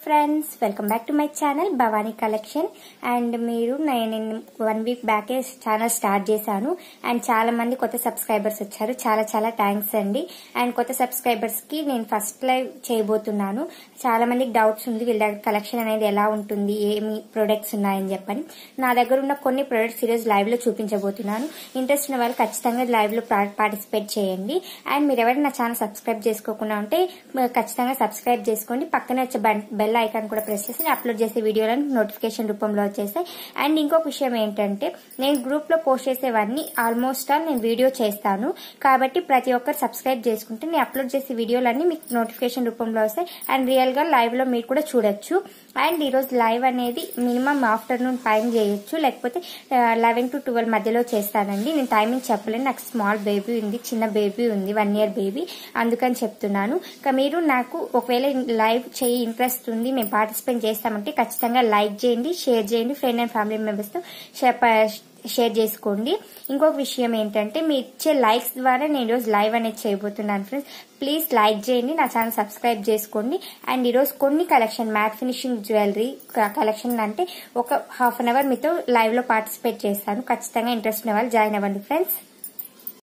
friends welcome back to my channel Bhavani collection and మీరు నేను one week బ్యాకే channel start చేశాను అండ్ చాలా మంది కొత్త సబ్స్క్రైబర్స్ వచ్చారు చాలా చాలా థ్యాంక్స్ అండి అండ్ కొత్త సబ్స్క్రైబర్స్ కి నేను ఫస్ట్ లైవ్ చేయబోతున్నాను చాలా మందికి డౌట్స్ ఉంది వీళ్ళ దగ్గర కలెక్షన్ అనేది ఎలా ఉంటుంది ఏమి ప్రొడక్ట్స్ ఉన్నాయని చెప్పని నా దగ్గర ఉన్న కొన్ని ప్రొడక్ట్స్ ఈరోజు లైవ్ లో చూపించబోతున్నాను ఇంట్రెస్ట్ ఉన్న వాళ్ళు ఖచ్చితంగా లైవ్ లో పార్టిసిపేట్ చేయండి అండ్ మీరు ఎవరైనా నా ఛానల్ సబ్స్క్రైబ్ చేసుకోకుండా ఉంటే ఖచ్చితంగా సబ్స్క్రైబ్ చేసుకోండి పక్కనే వచ్చే బెల్ ఐకాన్ కూడా ప్రెస్ చేసి నేను అప్లోడ్ చేసే వీడియోలను నోటిఫికేషన్ రూపంలో వచ్చేస్తాయి అండ్ ఇంకొక విషయం ఏంటంటే నేను గ్రూప్ లో పోస్ట్ చేసేవన్నీ ఆల్మోస్ట్ ఆల్ నేను వీడియో చేస్తాను కాబట్టి ప్రతి ఒక్కరు సబ్స్క్రైబ్ చేసుకుంటే నేను అప్లోడ్ చేసే వీడియోలన్నీ మీకు నోటిఫికేషన్ రూపంలో వస్తాయి అండ్ రియల్ గా లైవ్ లో మీరు కూడా చూడొచ్చు అండ్ ఈరోజు లైవ్ అనేది మినిమం ఆఫ్టర్నూన్ టైం చేయొచ్చు లేకపోతే లెవెన్ టు ట్వెల్వ్ మధ్యలో చేస్తానండి నేను టైమింగ్ చెప్పలేను నాకు స్మాల్ బేబీ ఉంది చిన్న బేబీ ఉంది వన్ ఇయర్ బేబీ అందుకని చెప్తున్నాను ఇక మీరు నాకు ఒకవేళ లైవ్ చేయి ఇంట్రెస్ట్ ఉంది మేము పార్టిసిపేట్ చేస్తామంటే ఖచ్చితంగా లైక్ చేయండి షేర్ చేయండి ఫ్రెండ్ అండ్ ఫ్యామిలీ మెంబర్స్తో షేర్ చేసుకోండి ఇంకొక విషయం ఏంటంటే మీ ఇచ్చే లైక్స్ ద్వారా నేను ఈరోజు లైవ్ అనేది చేయబోతున్నాను ఫ్రెండ్స్ ప్లీజ్ లైక్ చేయండి నా ఛానల్ సబ్స్క్రైబ్ చేసుకోండి అండ్ ఈరోజు కొన్ని collection matte finishing jewellery collection అంటే ఒక హాఫ్ అన్ అవర్ మీతో లైవ్ లో పార్టిసిపేట్ చేస్తాను ఖచ్చితంగా ఇంట్రెస్ట్ ఉన్న వాళ్ళు జాయిన్ అవ్వండి ఫ్రెండ్స్